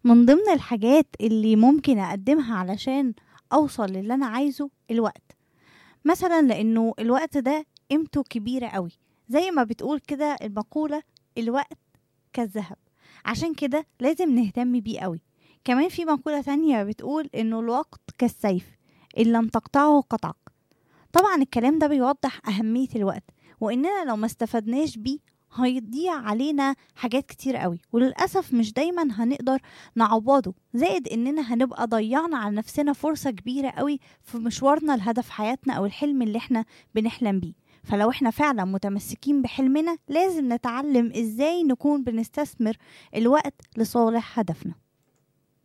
من ضمن الحاجات اللي ممكن أقدمها علشان أوصل للي أنا عايزه الوقت مثلا لأنه الوقت ده قيمته كبيرة قوي زي ما بتقول كده المقولة الوقت كالذهب عشان كده لازم نهتم بيه قوي كمان في مقولة تانية بتقول إنه الوقت كالسيف إن لم تقطعه قطعك طبعا الكلام ده بيوضح أهمية الوقت وإننا لو ما استفدناش بيه هيضيع علينا حاجات كتير قوي وللأسف مش دايما هنقدر نعوضه زائد إننا هنبقى ضيعنا على نفسنا فرصة كبيرة قوي في مشوارنا لهدف حياتنا أو الحلم اللي احنا بنحلم بيه فلو احنا فعلا متمسكين بحلمنا لازم نتعلم ازاي نكون بنستثمر الوقت لصالح هدفنا